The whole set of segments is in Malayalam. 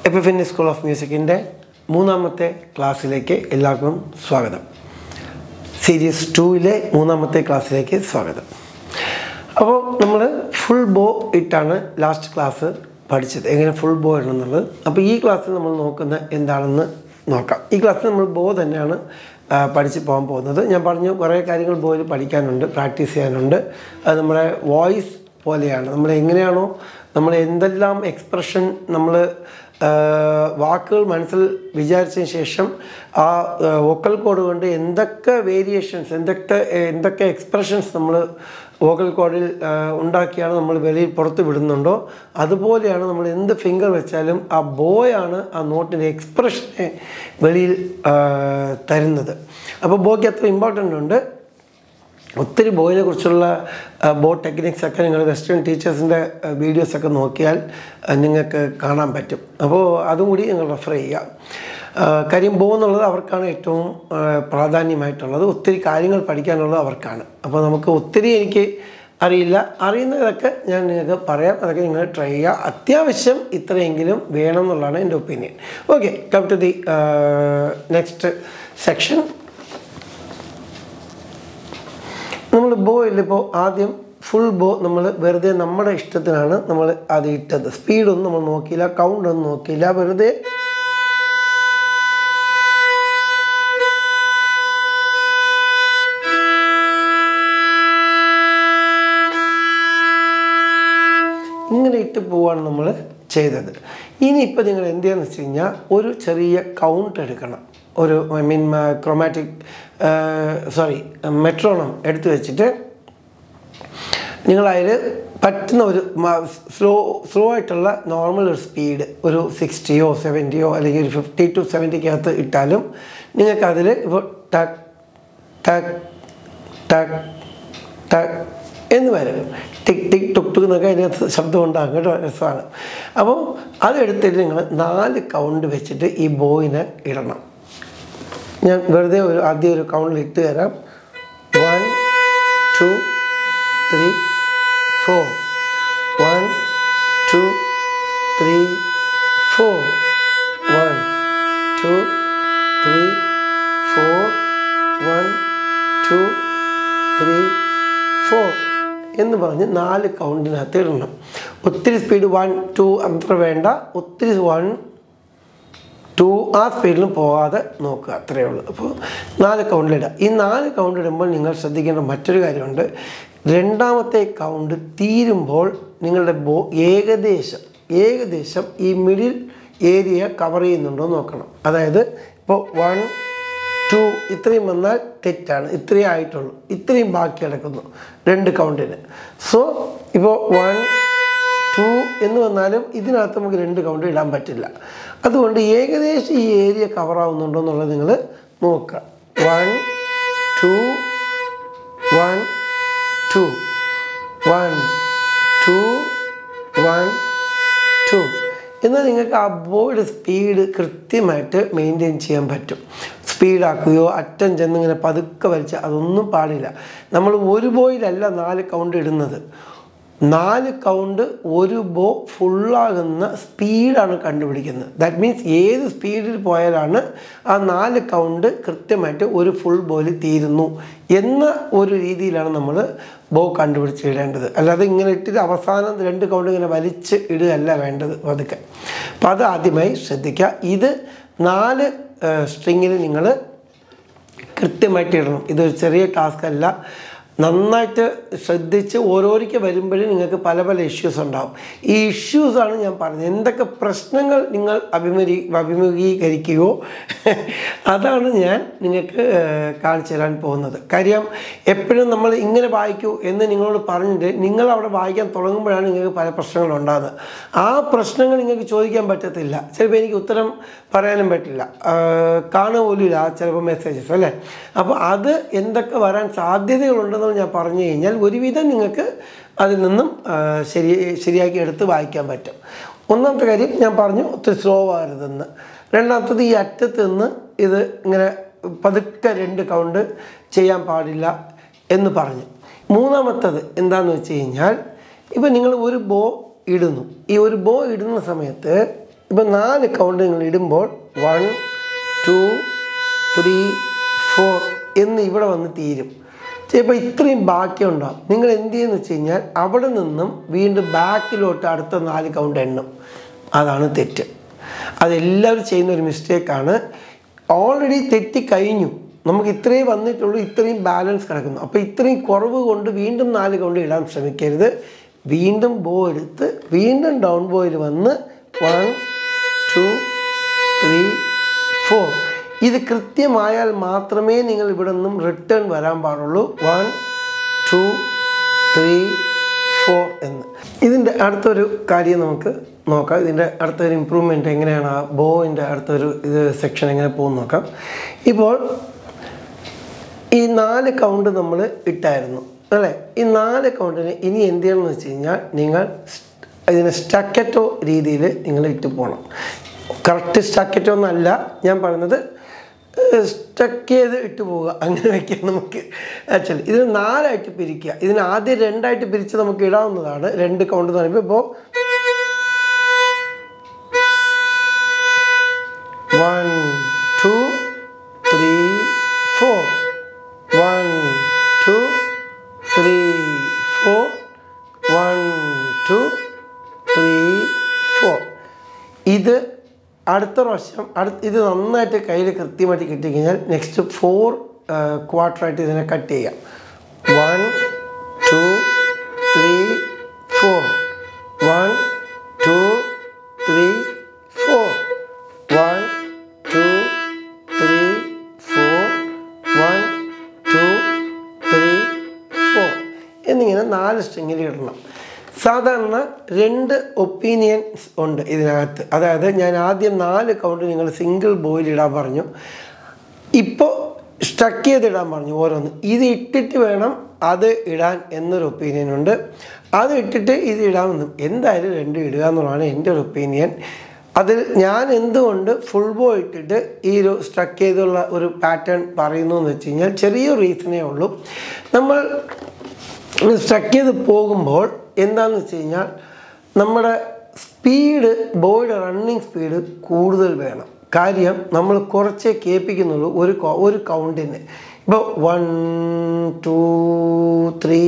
എപ്പിഫിനി സ്കൂൾ ഓഫ് മ്യൂസിക്കിൻ്റെ മൂന്നാമത്തെ ക്ലാസ്സിലേക്ക് എല്ലാവർക്കും സ്വാഗതം സീരീസ് ടൂവിലെ മൂന്നാമത്തെ ക്ലാസ്സിലേക്ക് സ്വാഗതം അപ്പോൾ നമ്മൾ ഫുൾ ബോ ഇട്ടാണ് ലാസ്റ്റ് ക്ലാസ് പഠിച്ചത് എങ്ങനെ ഫുൾ ബോ ഇടണമെന്നുള്ളത് അപ്പോൾ ഈ ക്ലാസ്സിൽ നമ്മൾ നോക്കുന്ന എന്താണെന്ന് നോക്കാം ഈ ക്ലാസ്സിൽ നമ്മൾ ബോ തന്നെയാണ് ആ, പഠിച്ച് പോകാൻ പോകുന്നത് ഞാൻ പറഞ്ഞു കുറേ കാര്യങ്ങൾ ബോയിൽ പഠിക്കാനുണ്ട് പ്രാക്ടീസ് ചെയ്യാനുണ്ട് അത് നമ്മുടെ വോയിസ് പോലെയാണ് നമ്മൾ എങ്ങനെയാണോ നമ്മൾ എന്തെല്ലാം എക്സ്പ്രഷൻ നമ്മൾ വാക്കുകൾ മനസ്സിൽ വിചാരിച്ചതിന് ശേഷം ആ വോക്കൽ കോഡ് കൊണ്ട് എന്തൊക്കെ വേരിയേഷൻസ് എന്തൊക്കെ എന്തൊക്കെ എക്സ്പ്രഷൻസ് നമ്മൾ വോക്കൽ കോഡിൽ ഉണ്ടാക്കിയാണ് നമ്മൾ വെളിയിൽ പുറത്ത് വിടുന്നുണ്ടോ അതുപോലെയാണ് നമ്മൾ എന്ത് ഫിംഗർ വെച്ചാലും ആ ബോയാണ് ആ നോട്ടിൻ്റെ എക്സ്പ്രഷനെ വെളിയിൽ ആ, തരുന്നത് അപ്പോൾ ബോയ്ക്ക് അത്ര ഇമ്പോർട്ടൻ്റ് ഉണ്ട് ഒത്തിരി ബോയിനെ കുറിച്ചുള്ള ബോ ടെക്നിക്സ് ഒക്കെ നിങ്ങൾ വെസ്റ്റേൺ ടീച്ചേഴ്സിൻ്റെ വീഡിയോസൊക്കെ നോക്കിയാൽ ആ, നിങ്ങൾക്ക് കാണാൻ പറ്റും അപ്പോൾ അതും കൂടി നിങ്ങൾ റെഫർ ചെയ്യുക ആ, കാര്യം ബോ എന്നുള്ളത് അവർക്കാണ് ഏറ്റവും ആ, പ്രാധാന്യമായിട്ടുള്ളത് ഒത്തിരി കാര്യങ്ങൾ പഠിക്കാനുള്ളത് അവർക്കാണ് അപ്പോൾ നമുക്ക് ഒത്തിരി എനിക്ക് അറിയില്ല അറിയുന്നതൊക്കെ ഞാൻ നിങ്ങൾക്ക് പറയാം അതൊക്കെ നിങ്ങൾ ട്രൈ ചെയ്യുക അത്യാവശ്യം ഇത്രയെങ്കിലും വേണം എന്നുള്ളതാണ് എൻ്റെ opinion okay come to the next section നമ്മൾ ബോയിൽ ഇപ്പോൾ ആദ്യം ഫുൾ ബോ നമ്മൾ വെറുതെ നമ്മുടെ ഇഷ്ടത്തിനാണ് നമ്മൾ അത് ഇട്ടത് സ്പീഡൊന്നും നമ്മൾ നോക്കിയില്ല കൗണ്ട് ഒന്നും നോക്കിയില്ല വെറുതെ ഇങ്ങനെ ഇട്ട് പോവാണ് നമ്മൾ ചെയ്തത് ഇനിയിപ്പോൾ നിങ്ങൾ എന്ത് ചെയ്യുന്നത് വെച്ച് കഴിഞ്ഞാൽ ഒരു ചെറിയ കൗണ്ട് എടുക്കണം ഒരു I mean chromatic sorry metronome എടുത്തു വെച്ചിട്ട് നിങ്ങളതിൽ പറ്റുന്ന ഒരു സ്ലോ സ്ലോ ആയിട്ടുള്ള നോർമൽ ഒരു സ്പീഡ് ഒരു സിക്സ്റ്റിയോ സെവൻറ്റിയോ അല്ലെങ്കിൽ ഒരു ഫിഫ്റ്റി ടു സെവൻറ്റിക്കകത്ത് ഇട്ടാലും നിങ്ങൾക്കതിൽ ഇപ്പോൾ ടക്ക് ടക്ക് ടക്ക് ടക്ക് എന്ന് വരും ടിക് ടിക് ടുക് ടുക് എന്നൊക്കെ അതിനകത്ത് ശബ്ദം ഉണ്ടാകും കേട്ടോ രസമാണ് അപ്പോൾ അതെടുത്തിട്ട് നിങ്ങൾ നാല് കൗണ്ട് വെച്ചിട്ട് ഈ ബോയിനെ ഇടണം ഞാൻ വെറുതെ ഒരു ആദ്യം ഒരു കൗണ്ടിൽ ഇട്ട് തരാം one two three four one two three four one two three four one two three four എന്ന് പറഞ്ഞ് നാല് കൗണ്ടിനകത്ത് ഇടണം ഒത്തിരി സ്പീഡ് വൺ ടു അത്ര വേണ്ട ഒത്തിരി വൺ ടു ആ സ്പീഡിലും പോകാതെ നോക്കുക അത്രയേ ഉള്ളൂ അപ്പോൾ നാല് കൗണ്ടിലിടുക ഈ നാല് കൗണ്ട് ഇടുമ്പോൾ നിങ്ങൾ ശ്രദ്ധിക്കേണ്ട മറ്റൊരു കാര്യമുണ്ട് രണ്ടാമത്തെ കൗണ്ട് തീരുമ്പോൾ നിങ്ങളുടെ ബോ ഏകദേശം ഏകദേശം ഈ മിഡിൽ ഏരിയ കവർ ചെയ്യുന്നുണ്ടോ എന്ന് നോക്കണം അതായത് ഇപ്പോൾ വൺ ടു ഇത്രയും വന്നാൽ തെറ്റാണ് ഇത്രയും ആയിട്ടുള്ളൂ ഇത്രയും ബാക്കി കിടക്കുന്നു രണ്ട് കൗണ്ടിന് സോ ഇപ്പോൾ വൺ ടു എന്ന് വന്നാലും ഇതിനകത്ത് നമുക്ക് രണ്ട് കൗണ്ട് ഇടാൻ പറ്റില്ല അതുകൊണ്ട് ഏകദേശം ഈ ഏരിയ കവർ ആവുന്നുണ്ടോ എന്നുള്ളത് നിങ്ങൾ നോക്കുക one two one two one two one two എന്നാൽ നിങ്ങൾക്ക് ആ ബോയുടെ സ്പീഡ് കൃത്യമായിട്ട് മെയിൻറ്റെയിൻ ചെയ്യാൻ പറ്റും സ്പീഡാക്കുകയോ അറ്റം ചെന്ന് ഇങ്ങനെ പതുക്കെ വലിച്ച് അതൊന്നും പാടില്ല നമ്മൾ ഒരു ബോയിലല്ല നാല് കൗണ്ട് ഇടുന്നത് നാല് കൗണ്ട് ഒരു ബോ ഫുള്ളാകുന്ന സ്പീഡാണ് കണ്ടുപിടിക്കുന്നത് ദാറ്റ് മീൻസ് ഏത് സ്പീഡിൽ പോയാലാണ് ആ നാല് കൗണ്ട് കൃത്യമായിട്ട് ഒരു ഫുൾ ബോയിൽ തീരുന്നു എന്ന ഒരു രീതിയിലാണ് നമ്മൾ ബോ കണ്ടുപിടിച്ചിടേണ്ടത് അല്ലാതെ ഇങ്ങനെ ഇട്ടിട്ട് അവസാനം രണ്ട് കൗണ്ട് ഇങ്ങനെ വലിച്ച് ഇടുകയല്ല വേണ്ടത് പതുക്കെ അപ്പം അത് ആദ്യമായി ശ്രദ്ധിക്കുക ഇത് നാല് സ്ട്രിങ്ങിൽ നിങ്ങൾ കൃത്യമായിട്ട് ഇടണം ഇതൊരു ചെറിയ ടാസ്ക് അല്ല നന്നായിട്ട് ശ്രദ്ധിച്ച് ഓരോരിക്കൽ വരുമ്പോഴും നിങ്ങൾക്ക് പല പല ഇഷ്യൂസ് ഉണ്ടാവും ഈ ഇഷ്യൂസാണ് ഞാൻ പറഞ്ഞത് എന്തൊക്കെ പ്രശ്നങ്ങൾ നിങ്ങൾ അഭിമുഖീ അഭിമുഖീകരിക്കുകയോ അതാണ് ഞാൻ നിങ്ങൾക്ക് ഏഹ്, കാണിച്ചു തരാൻ പോകുന്നത് കാര്യം എപ്പോഴും നമ്മൾ ഇങ്ങനെ വായിക്കൂ എന്ന് നിങ്ങളോട് പറഞ്ഞിട്ട് നിങ്ങൾ അവിടെ വായിക്കാൻ തുടങ്ങുമ്പോഴാണ് നിങ്ങൾക്ക് പല പ്രശ്നങ്ങളും ഉണ്ടാകുന്നത് ആ പ്രശ്നങ്ങൾ നിങ്ങൾക്ക് ചോദിക്കാൻ പറ്റത്തില്ല ചിലപ്പോൾ എനിക്ക് ഉത്തരം പറയാനും പറ്റില്ല ആഹ്, കാണുക പോലും ഇല്ല ആ ചിലപ്പോൾ മെസ്സേജസ് അല്ലേ അപ്പോൾ അത് എന്തൊക്കെ വരാൻ സാധ്യതകളുണ്ടെന്ന് ഞാൻ പറഞ്ഞു കഴിഞ്ഞാൽ ഒരുവിധം നിങ്ങൾക്ക് അതിൽ നിന്നും ആഹ്, ശരി ശരിയാക്കി എടുത്ത് വായിക്കാൻ പറ്റും ഒന്നാമത്തെ കാര്യം ഞാൻ പറഞ്ഞു ഒത്തിരി സ്ലോ ആകരുതെന്ന് രണ്ടാമത്തത് ഈ അറ്റത്ത് നിന്ന് ഇത് ഇങ്ങനെ പതുക്കെ രണ്ട് കൗണ്ട് ചെയ്യാൻ പാടില്ല എന്ന് പറഞ്ഞു മൂന്നാമത്തത് എന്താണെന്ന് വെച്ച് കഴിഞ്ഞാൽ ഇപ്പം നിങ്ങൾ ഒരു ബോ ഇടുന്നു ഈ ഒരു ബോ ഇടുന്ന സമയത്ത് ഇപ്പം നാല് കൗണ്ട് നിങ്ങൾ ഇടുമ്പോൾ വൺ ടു ത്രീ ഫോർ എന്ന് ഇവിടെ വന്ന് തീരും ചിലപ്പോൾ ഇത്രയും ബാക്കിയുണ്ടാവും നിങ്ങൾ എന്ത് ചെയ്യുന്നു വെച്ച് കഴിഞ്ഞാൽ അവിടെ നിന്നും വീണ്ടും ബാക്കിലോട്ട് അടുത്ത നാല് കൗണ്ട് എണ്ണും അതാണ് തെറ്റ് അതെല്ലാവരും ചെയ്യുന്ന ഒരു മിസ്റ്റേക്കാണ് ഓൾറെഡി തെറ്റി കഴിഞ്ഞു നമുക്ക് ഇത്രയും വന്നിട്ടുള്ളൂ ഇത്രയും ബാലൻസ് കിടക്കുന്നു അപ്പോൾ ഇത്രയും കുറവ് കൊണ്ട് വീണ്ടും നാല് കൗണ്ട് ഇടാൻ ശ്രമിക്കരുത് വീണ്ടും ബോ എടുത്ത് വീണ്ടും ഡൗൺ ബോയിൽ വന്ന് വൺ ടു ത്രീ ഫോർ ഇത് കൃത്യമായാൽ മാത്രമേ നിങ്ങൾ ഇവിടെ നിന്നും റിട്ടേൺ വരാൻ പാടുള്ളൂ വൺ ടു ത്രീ ഫോർ എന്ന് ഇതിൻ്റെ അടുത്തൊരു കാര്യം നമുക്ക് നോക്കാം ഇതിൻ്റെ അടുത്തൊരു ഇമ്പ്രൂവ്മെൻറ്റ് എങ്ങനെയാണ് ആ ബോയിൻ്റെ അടുത്തൊരു ഇത് സെക്ഷൻ എങ്ങനെ പോകും നോക്കാം ഇപ്പോൾ ഈ നാല് കൗണ്ട് നമ്മൾ ഇട്ടായിരുന്നു അല്ലേ ഈ നാല് കൗണ്ടിന് ഇനി എന്ത് ചെയ്യണം എന്ന് വെച്ച് കഴിഞ്ഞാൽ നിങ്ങൾ സ്- ഇതിനെ സ്റ്റക്കറ്റോ രീതിയിൽ നിങ്ങൾ ഇട്ട് പോകണം കറക്റ്റ് സ്റ്റക്കറ്റോ എന്നല്ല ഞാൻ പറയുന്നത് സ്റ്റക്ക് ചെയ്ത് ഇട്ട് പോവുക അങ്ങനെ വയ്ക്കാം നമുക്ക് ആക്ച്വലി ഇത് നാലായിട്ട് പിരിക്കുക ഇതിന് ആദ്യം രണ്ടായിട്ട് പിരിച്ച് നമുക്ക് ഇടാവുന്നതാണ് രണ്ട് കൗണ്ട് എന്ന് പറയുമ്പോൾ ഇപ്പോൾ one two three four one two three four one two three four ഇത് അടുത്ത പ്രാവശ്യം അടുത്ത ഇത് നന്നായിട്ട് കയ്യിൽ കൃത്യമായിട്ട് കിട്ടിക്കഴിഞ്ഞാൽ നെക്സ്റ്റ് ഫോർ ക്വാർട്ടറായിട്ട് ഇതിനെ കട്ട് ചെയ്യാം one two three four one two three four one two three four one two three four എന്നിങ്ങനെ നാല് സ്ട്രിങ്ങിൽ ഇടണം സാധാരണ രണ്ട് ഒപ്പീനിയൻസ് ഉണ്ട് ഇതിനകത്ത് അതായത് ഞാൻ ആദ്യം നാല് കൗണ്ട് നിങ്ങൾ സിംഗിൾ ബോയിൽ ഇടാൻ പറഞ്ഞു ഇപ്പോൾ സ്റ്റക്ക് ചെയ്തിടാൻ പറഞ്ഞു ഓരോന്ന് ഇത് ഇട്ടിട്ട് വേണം അത് ഇടാൻ എന്നൊരു ഒപ്പീനിയൻ ഉണ്ട് അത് ഇട്ടിട്ട് ഇത് ഇടാമെന്നും എന്തായാലും രണ്ടും ഇടുക എന്നുള്ളതാണ് എൻ്റെ ഒരു ഒപ്പീനിയൻ അതിൽ ഞാൻ എന്തുകൊണ്ട് ഫുൾ ബോ ഇട്ടിട്ട് ഈ ഒരു സ്ട്രക്ക് ചെയ്തുള്ള ഒരു പാറ്റേൺ പറയുന്നു എന്ന് വെച്ച് കഴിഞ്ഞാൽ ചെറിയൊരു റീസണേ ഉള്ളൂ നമ്മൾ സ്ട്രക്ക് ചെയ്ത് പോകുമ്പോൾ എന്താണെന്ന് വെച്ച് കഴിഞ്ഞാൽ നമ്മുടെ സ്പീഡ് ബോയുടെ റണ്ണിങ് സ്പീഡ് കൂടുതൽ വേണം കാര്യം നമ്മൾ കുറച്ചേ കേൾപ്പിക്കുന്നുള്ളൂ ഒരു കൗ- ഒരു കൗണ്ടിന് ഇപ്പോൾ വൺ ടു ത്രീ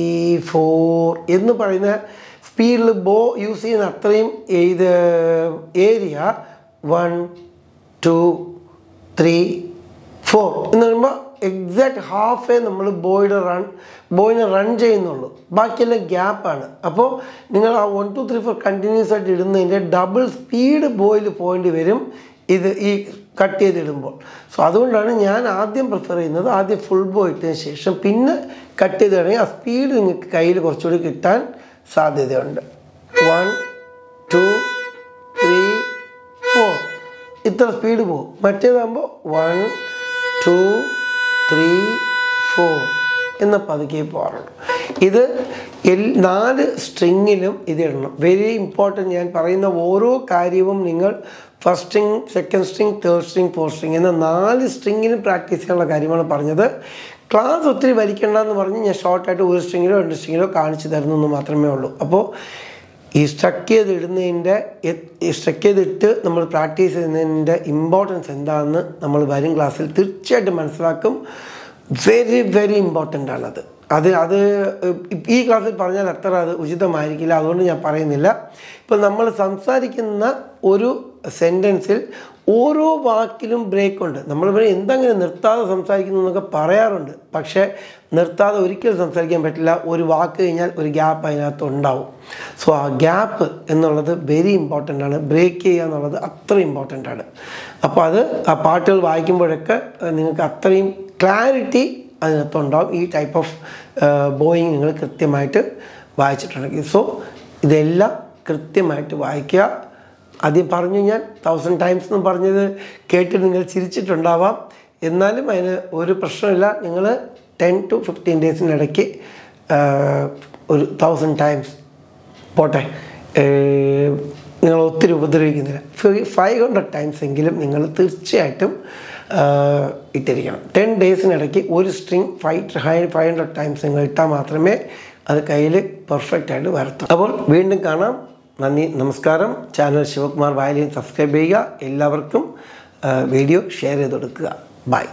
ഫോർ എന്ന് പറയുന്ന സ്പീഡിൽ ബോ യൂസ് ചെയ്യുന്ന അത്രയും ഇത് area one two three four എന്ന് പറയുമ്പോൾ എക്സാക്ട് ഹാഫേ നമ്മൾ ബോയുടെ റൺ ബോയിനെ റൺ ചെയ്യുന്നുള്ളൂ ബാക്കിയെല്ലാം ഗ്യാപ്പാണ് അപ്പോൾ നിങ്ങൾ ആ one two three four continuous ആയിട്ട് ഇടുന്നതിൻ്റെ ഡബിൾ സ്പീഡ് ബോയിൽ പോയിന്റ് വരും ഇത് ഈ കട്ട് ചെയ്തിടുമ്പോൾ സോ അതുകൊണ്ടാണ് ഞാൻ ആദ്യം പ്രിഫർ ചെയ്യുന്നത് ആദ്യം ഫുൾ ബോ ഇട്ടതിന് ശേഷം പിന്നെ കട്ട് ചെയ്തിടുകയാണെങ്കിൽ ആ സ്പീഡ് നിങ്ങൾക്ക് കയ്യിൽ കുറച്ചുകൂടി കിട്ടാൻ സാധ്യതയുണ്ട് വൺ ടു ത്രീ ഫോർ ഇത്ര സ്പീഡ് പോകും മറ്റേതാകുമ്പോൾ വൺ ടു ത്രീ ഫോർ എന്ന പതുക്കെ പോകാറുള്ളൂ ഇത് എൽ നാല് സ്ട്രിങ്ങിലും ഇത് ഇടണം വെരി ഇമ്പോർട്ടൻറ്റ് ഞാൻ പറയുന്ന ഓരോ കാര്യവും നിങ്ങൾ first string second string third string fourth string എന്ന നാല് സ്ട്രിങ്ങിലും പ്രാക്ടീസ് ചെയ്യാനുള്ള കാര്യമാണ് പറഞ്ഞത് ക്ലാസ് ഒത്തിരി വലിക്കണ്ടെന്ന് പറഞ്ഞ് ഞാൻ ഷോർട്ടായിട്ട് ഒരു സ്ട്രിങ്ങിലോ രണ്ട് സ്ട്രിങ്ങിലോ കാണിച്ചു തരുന്നു എന്ന് മാത്രമേ ഉള്ളൂ അപ്പോൾ ഈ സ്ട്രക്ക് ചെയ്ത് ഇടുന്നതിൻ്റെ ഈ സ്ട്രക്ക് ചെയ്തിട്ട് നമ്മൾ പ്രാക്ടീസ് ചെയ്യുന്നതിൻ്റെ ഇമ്പോർട്ടൻസ് എന്താണെന്ന് നമ്മൾ വരും ക്ലാസ്സിൽ തീർച്ചയായിട്ടും മനസ്സിലാക്കും വെരി വെരി ഇമ്പോർട്ടൻ്റ് ആണത് അത് അത് ഈ ക്ലാസ്സിൽ പറഞ്ഞാൽ അത്ര അത് ഉചിതമായിരിക്കില്ല അതുകൊണ്ട് ഞാൻ പറയുന്നില്ല ഇപ്പം നമ്മൾ സംസാരിക്കുന്ന ഒരു സെൻറ്റൻസിൽ ഓരോ വാക്കിലും ബ്രേക്ക് ഉണ്ട് നമ്മൾ ഇവിടെ എന്തെങ്കിലും നിർത്താതെ സംസാരിക്കുന്നു എന്നൊക്കെ പറയാറുണ്ട് പക്ഷേ നിർത്താതെ ഒരിക്കലും സംസാരിക്കാൻ പറ്റില്ല ഒരു വാക്ക് കഴിഞ്ഞാൽ ഒരു ഗ്യാപ്പ് അതിനകത്ത് ഉണ്ടാവും സോ ആ ഗ്യാപ്പ് എന്നുള്ളത് വെരി ഇമ്പോർട്ടൻ്റ് ആണ് ബ്രേക്ക് ചെയ്യുക എന്നുള്ളത് അത്ര ഇമ്പോർട്ടൻ്റ് ആണ് അപ്പോൾ അത് ആ പാട്ടുകൾ വായിക്കുമ്പോഴൊക്കെ അഹ് നിങ്ങൾക്ക് അത്രയും ക്ലാരിറ്റി അതിനകത്തുണ്ടാവും ഈ ടൈപ്പ് ഓഫ് ബോയിങ് നിങ്ങൾ കൃത്യമായിട്ട് വായിച്ചിട്ടുണ്ടെങ്കിൽ സോ ഇതെല്ലാം കൃത്യമായിട്ട് വായിക്കുക ആദ്യം പറഞ്ഞു ഞാൻ തൗസൻഡ് ടൈംസ് എന്ന് പറഞ്ഞത് കേട്ട് നിങ്ങൾ ചിരിച്ചിട്ടുണ്ടാവാം എന്നാലും അതിന് ഒരു പ്രശ്നമില്ല നിങ്ങൾ ടെൻ ടു ഫിഫ്റ്റീൻ ഡേയ്സിനിടയ്ക്ക് ഒരു തൗസൻഡ് ടൈംസ് പോട്ടെ ഏഹ് നിങ്ങൾ ഒത്തിരി ഉപദ്രവിക്കുന്നില്ല ഫൈവ് ഹൺഡ്രഡ് ടൈംസ് എങ്കിലും നിങ്ങൾ തീർച്ചയായിട്ടും ആഹ് ഇട്ടിരിക്കണം ടെൻ ഡേയ്സിനിടയ്ക്ക് ഒരു string five five hundred times നിങ്ങൾ ഇട്ടാൽ മാത്രമേ അത് കയ്യിൽ പെർഫെക്റ്റ് ആയിട്ട് വരത്തുള്ളൂ അപ്പോൾ വീണ്ടും കാണാം നന്ദി നമസ്കാരം ചാനൽ ശിവകുമാർ വയലിൻ സബ്സ്ക്രൈബ് ചെയ്യുക എല്ലാവർക്കും ആ, വീഡിയോ ഷെയർ ചെയ്ത് കൊടുക്കുക ബൈ